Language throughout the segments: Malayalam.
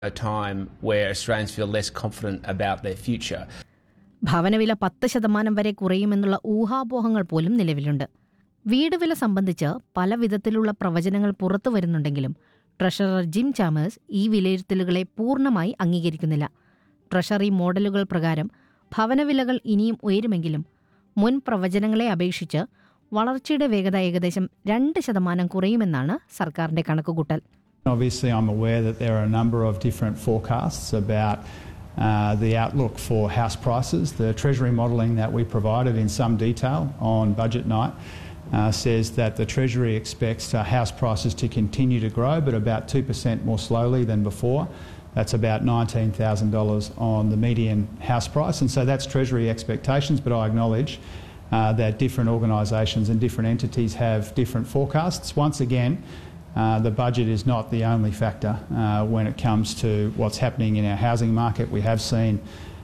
a time where Australians feel less confident about their future. ഭവനവില പത്ത് ശതമാനം വരെ കുറയുമെന്നുള്ള ഊഹാപോഹങ്ങൾ പോലും നിലവിലുണ്ട് വീട് വില സംബന്ധിച്ച് പല വിധത്തിലുള്ള പ്രവചനങ്ങൾ പുറത്തു വരുന്നുണ്ടെങ്കിലും ട്രഷറർ ജിം ചാമേഴ്സ് ഈ വിലയിരുത്തലുകളെ പൂർണ്ണമായി അംഗീകരിക്കുന്നില്ല ട്രഷറി മോഡലുകൾ പ്രകാരം ഭവനവിലകൾ ഇനിയും ഉയരുമെങ്കിലും മുൻ പ്രവചനങ്ങളെ അപേക്ഷിച്ച് വളർച്ചയുടെ വേഗത ഏകദേശം രണ്ട് ശതമാനം കുറയുമെന്നാണ് സർക്കാരിന്റെ കണക്കുകൂട്ടൽ Obviously, I'm aware that there are a number of different forecasts about uh, the outlook for house prices. The Treasury modelling that we provided in some detail on budget night uh, says that the Treasury expects uh, house prices to continue to grow, but about 2% more slowly than before. That's about $19,000 on the median house price. And so that's Treasury expectations, but I acknowledge uh, that different organisations and different entities have different forecasts. Once again, uh, the budget is not the only factor uh, when it comes to what's happening in our housing market. We have seen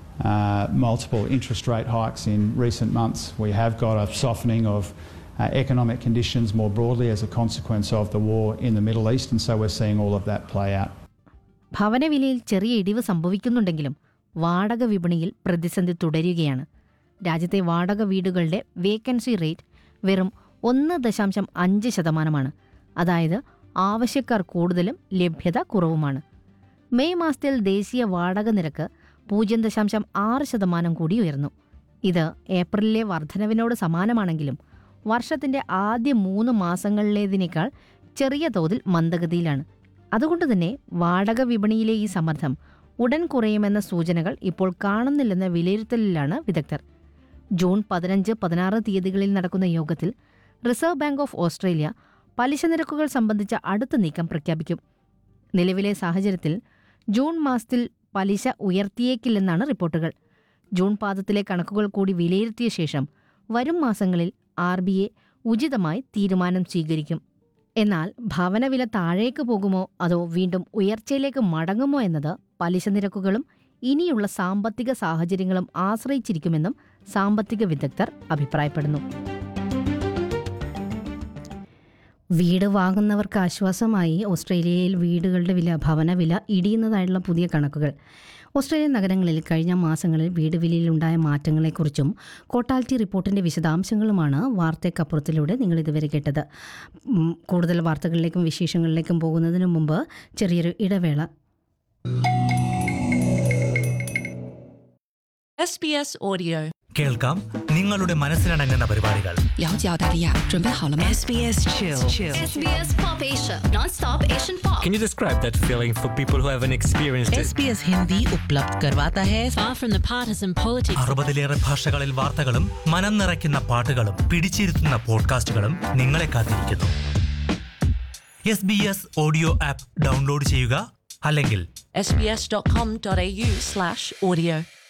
uh, multiple interest rate hikes in recent months. We have got a softening of uh, economic conditions more broadly as a consequence of the war in the Middle East, and so we're seeing all of that play out. ഭവനവിലയിൽ ചെറിയ ഇടിവ് സംഭവിക്കുന്നുണ്ടെങ്കിലും വാടക വിപണിയിൽ പ്രതിസന്ധി തുടരുകയാണ് രാജ്യത്തെ വാടക വീടുകളുടെ വേക്കൻസി റേറ്റ് വെറും ഒന്ന് ദശാംശം അഞ്ച് ശതമാനമാണ് അതായത് ആവശ്യക്കാർ കൂടുതലും ലഭ്യത കുറവുമാണ് മെയ് മാസത്തിൽ ദേശീയ വാടക നിരക്ക് പൂജ്യം ദശാംശം ആറ് ശതമാനം കൂടി ഉയർന്നു ഇത് ഏപ്രിലിലെ വർധനവിനോട് സമാനമാണെങ്കിലും വർഷത്തിന്റെ ആദ്യ മൂന്ന് മാസങ്ങളിലേതിനേക്കാൾ ചെറിയ തോതിൽ മന്ദഗതിയിലാണ് അതുകൊണ്ട് തന്നെ വാടക വിപണിയിലെ ഈ സമ്മർദ്ദം ഉടൻ കുറയുമെന്ന സൂചനകൾ ഇപ്പോൾ കാണുന്നില്ലെന്ന വിലയിരുത്തലിലാണ് വിദഗ്ധർ ജൂൺ പതിനഞ്ച് പതിനാറ് തീയതികളിൽ നടക്കുന്ന യോഗത്തിൽ റിസർവ് ബാങ്ക് ഓഫ് ഓസ്ട്രേലിയ പലിശ നിരക്കുകൾ സംബന്ധിച്ച അടുത്ത നീക്കം പ്രഖ്യാപിക്കും നിലവിലെ സാഹചര്യത്തിൽ ജൂൺ മാസത്തിൽ പലിശ ഉയർത്തിയേക്കില്ലെന്നാണ് റിപ്പോർട്ടുകൾ ജൂൺ പാദത്തിലെ കണക്കുകൾ കൂടി വിലയിരുത്തിയ ശേഷം വരും മാസങ്ങളിൽ ആർ ബി എ ഉചിതമായി തീരുമാനം സ്വീകരിക്കും എന്നാൽ ഭവനവില താഴേക്ക് പോകുമോ അതോ വീണ്ടും ഉയർച്ചയിലേക്ക് മടങ്ങുമോ എന്നത് പലിശ നിരക്കുകളും ഇനിയുള്ള സാമ്പത്തിക സാഹചര്യങ്ങളും ആശ്രയിച്ചിരിക്കുമെന്നും സാമ്പത്തിക വിദഗ്ധർ അഭിപ്രായപ്പെടുന്നു വീട് വാങ്ങുന്നവർക്ക് ആശ്വാസമായി ഓസ്ട്രേലിയയിൽ വീടുകളുടെ വില ഭവനവില ഇടിയുന്നതായുള്ള പുതിയ കണക്കുകൾ ഓസ്ട്രേലിയൻ നഗരങ്ങളിൽ കഴിഞ്ഞ മാസങ്ങളിൽ വീട് വിലയിലുണ്ടായ മാറ്റങ്ങളെക്കുറിച്ചും കോട്ടാലിറ്റി റിപ്പോർട്ടിന്റെ വിശദാംശങ്ങളുമാണ് വാർത്തയ്ക്കപ്പുറത്തിലൂടെ നിങ്ങൾ ഇതുവരെ കേട്ടത് ഉം, കൂടുതൽ വാർത്തകളിലേക്കും വിശേഷങ്ങളിലേക്കും പോകുന്നതിന് മുമ്പ് ചെറിയൊരു ഇടവേള SBS Audio. കേൾക്കാം നിങ്ങളുടെ മനസ്സിനടങ്ങുന്ന പരിപാടികൾ 了解澳大利亚，准备好了吗 SBS Chill. SBS Pop Asia, non-stop Asian pop. Can you describe that feeling for people who haven't experienced it? SBS Hindi उपलब्ध करवाता है Far from the partisan politics. അറുപതിലേറെ ഭാഷകളിൽ വാർത്തകളും മനം നിറയ്ക്കുന്ന പാട്ടുകളും പിടിച്ചിരുത്തുന്ന പോഡ്കാസ്റ്റുകളും നിങ്ങളെ കാത്തിരിക്കുന്നു S B S audio app download ചെയ്യുക അല്ലെങ്കിൽ SBS.com.au slash audio.